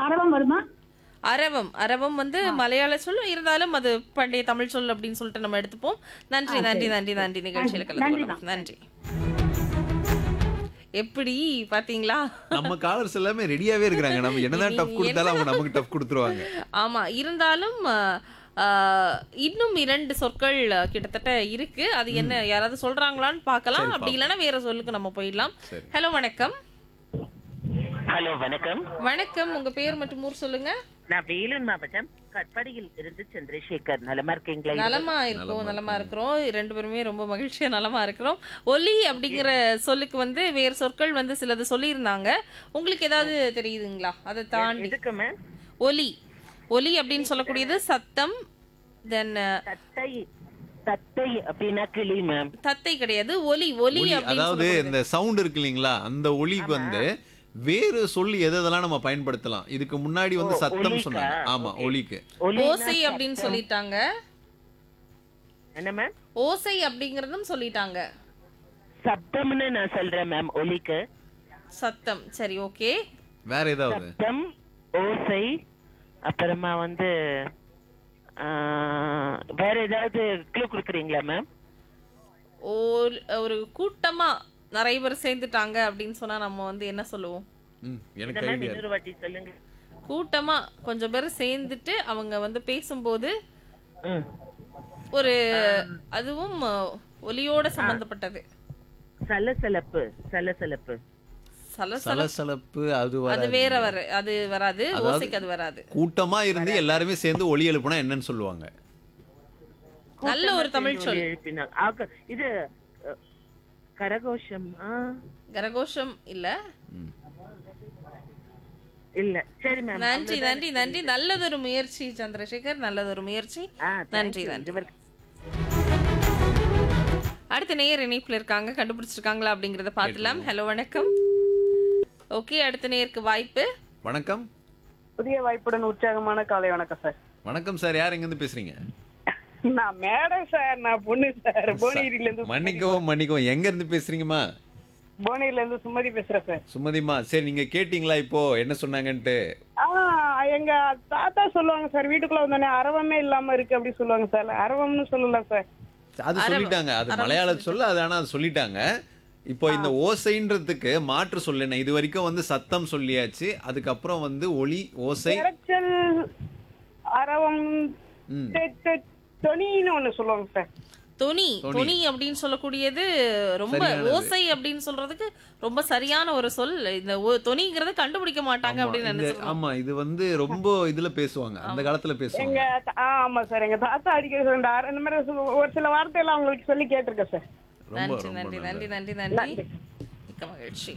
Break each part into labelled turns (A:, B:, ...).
A: அரவம் வருமா
B: அரவம் அரவம் வந்து மலையாள சொல் இருந்தாலும் அது பண்டைய தமிழ் சொல் அப்படின்னு சொல்லிட்டு நம்ம எடுத்துப்போம் நன்றி நன்றி நன்றி நன்றி நிகழ்ச்சியில கலந்து
A: நன்றி
B: கொள்ளலாம். நன்றி எப்படி பாத்தீங்களா
C: நம்ம காலர்ஸ் எல்லாமே ரெடியாவே இருக்கிறாங்க நம்ம என்னதான் டஃப் கொடுத்தாலும் அவங்க நமக்கு டஃப் கொடுத்துருவாங்க
B: ஆமா இருந்தாலும் அஹ், அஹ், இன்னும் இரண்டு சொற்கள் அஹ், கிட்டத்தட்ட இருக்கு அது என்ன யாராவது சொல்றாங்களான்னு பார்க்கலாம் அப்படி இல்லைன்னா வேற சொல்லுக்கு நம்ம போயிடலாம்
C: சரி.
B: ஹலோ வணக்கம்
D: ஹலோ வணக்கம்
B: வணக்கம் உங்க பேர் மற்றும் ஊர் சொல்லுங்க
D: நான் வேலூர் மாவட்டம் கட்பாடியில் இருந்து சந்திரசேகர் நலமா இருக்கீங்களா
B: நலமா இருக்கோம் நலமா இருக்கிறோம் ரெண்டு பேருமே ரொம்ப மகிழ்ச்சியா நலமா இருக்கிறோம் ஒலி அப்படிங்கிற சொல்லுக்கு வந்து வேறு சொற்கள் வந்து சிலது சொல்லியிருந்தாங்க உங்களுக்கு ஏதாவது தெரியுதுங்களா அதை தாண்டி
D: எதுக்கு மேம்
B: ஒலி ஒலி அப்படின்னு சொல்லக்கூடியது சத்தம் தென்
D: தத்தை தத்தை அப்படின்னா கிளி மேம்
B: தத்தை கிடையாது ஒலி ஒலி
C: ஒலி
B: அப்படின்னு
C: அதாவது
B: சொல்லக்கூடியது.
C: இந்த சவுண்ட் இருக்கு இல்லைங்களா அந்த ஒலிக்கு வந்து வேறு சொல்லி எது எதெல்லாம் நம்ம பயன்படுத்தலாம் இதுக்கு முன்னாடி வந்து
D: ஓ,
C: சத்தம்
D: ஒலிக்கா?
C: சொன்னாங்க ஆமா
D: Okay.
C: ஒலிக்கு
D: ஒலி
B: ஓசை அப்படின்னு சொல்லிட்டாங்க
D: என்ன மேம்
B: ஓசை அப்படிங்கறதும் சொல்லிட்டாங்க
D: சப்தம்னு நான் சொல்றேன் மேம் ஒலிக்கு
B: சத்தம் சரி ஓகே
C: வேற ஏதாவது
D: சப்தம் ஓசை அப்புறமா வந்து ஆ, வேற ஏதாவது க்ளூ கொடுக்குறீங்களா மேம்
B: ஒரு ஒரு கூட்டமா நிறைய பேர் சேர்ந்துட்டாங்க அப்படின்னு சொன்னா நம்ம வந்து என்ன சொல்லுவோம்
C: ம்,
D: என்ன
C: எனக்கு
D: மேம்
C: ஐடியா
D: இன்னொரு வாட்டி சொல்லுங்க
B: கூட்டமா கொஞ்சம் பேர் சேர்ந்துட்டு அவங்க வந்து பேசும்போது
D: ம்.
B: ஒரு அதுவும் அஹ், ஒலியோட சம்பந்தப்பட்டது
D: சலசலப்பு சலசலப்பு
B: சலசல
C: சலசலப்பு அது
B: அது
C: வர
B: வேற வர அது வராது
C: அதாவது-
B: ஓசைக்கு அது வராது
C: கூட்டமா இருந்து எல்லாருமே சேர்ந்து ஒலி எழுப்புனா என்னன்னு சொல்லுவாங்க
B: நல்ல ஒரு தமிழ் சொல்
D: ஒலி எழுப்பினாங்க ஆக, இது அ, கரகோஷம் ஆ,
B: கரகோஷம் இல்ல
D: இல்ல சரி மேம்
B: நன்றி நன்றி நன்றி நல்லதொரு முயற்சி சந்திரசேகர் நல்லதொரு முயற்சி
D: ஆ, thank
B: நன்றி
D: you.
B: நன்றி
D: இதுவரைக்கும்
B: அடுத்த நேயர் இணைப்புல இருக்காங்க கண்டுபிடிச்சிருக்காங்களா அப்படிங்கறத பார்த்துலாம் ஹலோ வணக்கம் ஓகே அடுத்த நேயருக்கு வாய்ப்பு
C: வணக்கம்
E: புதிய வாய்ப்புடன் உற்சாகமான காலை வணக்கம் சார்
C: வணக்கம் சார் யார் எங்க இருந்து பேசுறீங்க
E: நான் மேடம் சார் நான் பொண்ணு சார் புவனகிரில இருந்து
C: மன்னிக்கவும் மன்னிக்கவும் எங்க இருந்து பேசுறீங்கம்மா
E: புவனகிரில இருந்து சுமதி பேசுறேன் சார்
C: சுமதிமா சரி நீங்க கேட்டீங்களா இப்போ என்ன சொன்னாங்கன்ட்டு
E: ஆ எங்க தாத்தா சொல்லுவாங்க சார் வீட்டுக்குள்ள வந்தோடனே அரவமே இல்லாம இருக்கு அப்படி சொல்லுவாங்க சார் அரவம்னு சொல்லலாம் சார்
C: அது
B: அரவம்.
C: சொல்லிட்டாங்க அது
B: அரவம்
C: மலையாள
B: சொல்லிட்டாங்க.
C: சொல்ல அது ஆனா அது சொல்லிட்டாங்க இப்போ இந்த ஓசைன்றதுக்கு மாற்று சொல்லு என்ன இது வரைக்கும் வந்து சத்தம் சொல்லியாச்சு அதுக்கப்புறம் வந்து ஒலி ஓசை
E: இறைச்சல் அரவம்
C: ம்.
E: தெ- தெ- தொனின்னு ஒண்ணு சொல்லுவாங்க சார்
B: தொனி
C: தொனி.
B: தொனி அப்படின்னு சொல்லக்கூடியது ரொம்ப
C: சரியானது.
B: ஓசை அப்படின்னு சொல்றதுக்கு ரொம்ப சரியான ஒரு சொல் இந்த ஓ- தொனிங்கிறத கண்டுபிடிக்க மாட்டாங்க
C: ஆமா,
B: அப்படின்னு
C: இந்த-
B: நினைச்சிருக்கோம்
C: ஆமா இது வந்து ரொம்ப இதுல பேசுவாங்க அந்த காலத்துல
E: எங்க
C: பேசுவாங்க
E: த- ஆ, ஆமா சார் எங்க தாத்தா அடிக்கடி சொல்ற அர- இந்த மாதிரி சொ- ஒரு சில வார்த்தையெல்லாம் அவங்களுக்கு சொல்லி கேட்டிருக்கேன் சார்
C: ரொம்ப
B: நன்றி
C: ரொம்ப
B: நன்றி நன்றி
C: நல்லது.
B: நன்றி நன்றி மிக்க மகிழ்ச்சி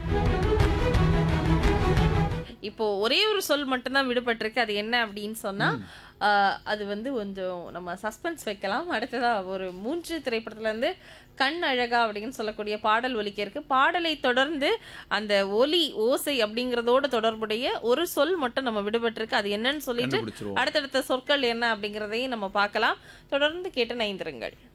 B: இப்போ ஒரே ஒரு சொல் மட்டும்தான் விடுபட்டிருக்கு அது என்ன அப்படின்னு சொன்னா ஆஹ், அது வந்து கொஞ்சம் நம்ம சஸ்பென்ஸ் வைக்கலாம் அடுத்ததா ஒரு மூன்று திரைப்படத்துல இருந்து கண் அழகா அப்படின்னு சொல்லக்கூடிய பாடல் ஒலிக்க இருக்கு பாடலை தொடர்ந்து அந்த ஒலி ஓசை அப்படிங்கறதோட தொடர்புடைய ஒரு சொல் மட்டும் நம்ம விடுபட்டிருக்கு அது என்னன்னு சொல்லிட்டு
C: கண்டுபிடிச்சிருவோம்
B: அடுத்தடுத்த சொற்கள் என்ன அப்படிங்கறதையும் நம்ம பார்க்கலாம் தொடர்ந்து கேட்டு நைந்திருங்கள்